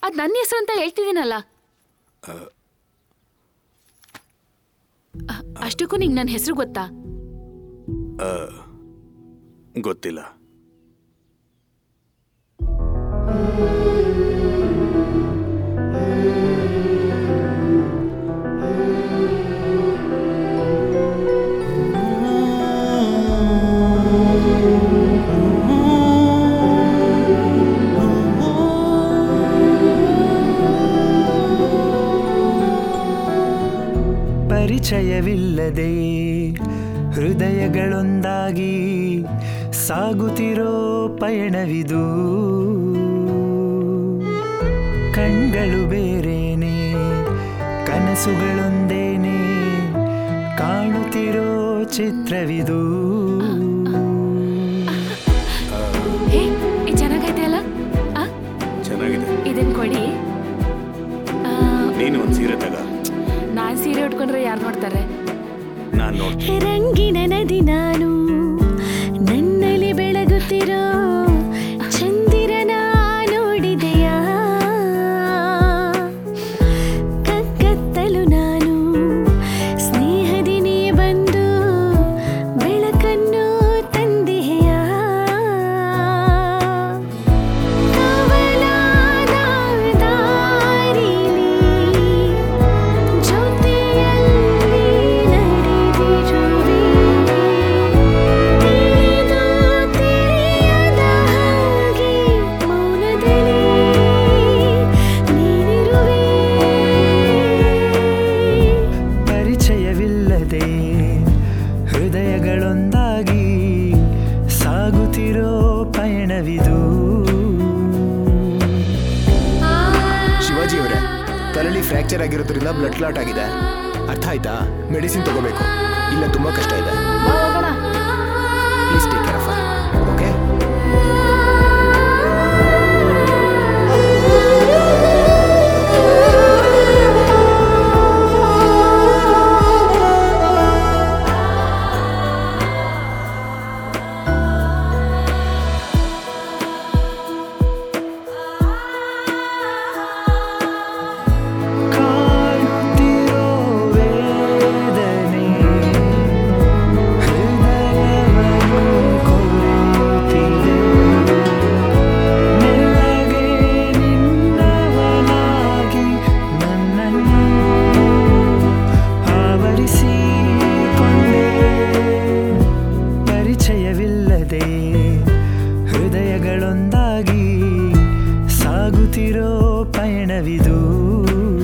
ಅದ್ ನನ್ನ ಹೆಸರು ಅಂತ ಹೇಳ್ತಿದ್ದೀನಲ್ಲ ಅ- ಅಷ್ಟಕ್ಕೂ ನಿಂಗೆ ನನ್ನ ಹೆಸರು ಗೊತ್ತಾ ಗೊತ್ತಿಲ್ಲ ಪರಿಚಯವಿಲ್ಲದೆ ಹೃದಯಗಳೊಂದಾಗಿ ಸಾಗುತ್ತಿರೋ ಪಯಣವಿದು ಕಣ್ಗಳು ಬೇರೇನೆ ಕನಸುಗಳೊಂದೇನೆ ಕಾಣುತ್ತಿರೋ ಚಿತ್ರವಿದು ಹೇ ಇದು ಚೆನ್ನಾಗೈತೆ ಅಲ್ಲ ಆ ಚೆನ್ನಾಗಿದೆ ಇದನ್ ಕೊಡಿ ಆ, ನೀನು ಒಂದು ಸೀರೆ ತಗ ನಾನ್ ಸೀರೆ ಉಟ್ಕೊಂಡ್ರೆ ಯಾರು ನೋಡ್ತಾರೆ ನಾನು ನೋಡ್ತೀನಿ ರಂಗಿನ ನದಿ ನಾನು ನನ್ನಲ್ಲಿ ಬೆಳಗುತ್ತಿರೋ ಚಂದಿರನ ನೋಡಿದೆಯಾ ಕಕ್ಕತ್ತಲು ನಾನು ಸ್ನೇಹದಿ ನೀ ಬಂದು ಬೆಳಕನ್ನು ತಂದೆಯಾ ಕವಲಾದ ದಾರಿಲಿ ಜೊತೆಯಲ್ಲಿ ನಡೆದಿರುವೆ ತಿಳಿದು ತಿಳಿಯದ ಹಾಗೆ ಮೌನದಲ್ಲಿ ನೀನಿರುವೆ ಪರಿಚಯವಿಲ್ಲದೆ ಹೃದಯಗಳೊಂದಾಗಿ ಸಾಗುತ್ತಿರೋ ಪಯಣವಿದು ಶಿವಾಜಿ ಅವರೇ ತಲೆಯಲ್ಲಿ ಫ್ರ್ಯಾಕ್ಚರ್ ಆಗಿರೋದ್ರಿಂದ ಬ್ಲಡ್ ಕ್ಲಾಟ್ ಆಗಿದೆ ಅರ್ಥ ಆಯ್ತಾ ಮೆಡಿಸಿನ್ ತಗೋಬೇಕು ಇಲ್ಲ ತುಂಬಾ ಕಷ್ಟ ಇದೆ please take care of okay ಕಾಣುತ್ತಿರೋ ವೇದನೆ ಹೃದಯವನ್ನು ಕೊಲ್ಲುತ್ತಿದೆ ಮೆಲ್ಲಗೆ ನಿನ್ನವನಾಗಿ ನನ್ನನ್ನು ಆವರಿಸಿಕೊಂಡೆ ಪರಿಚಯವಿಲ್ಲದೆ ಹೃದಯಗಳೊಂದಾಗಿ ಸಾಗುತ್ತಿರೋ ಪಯಣವಿದು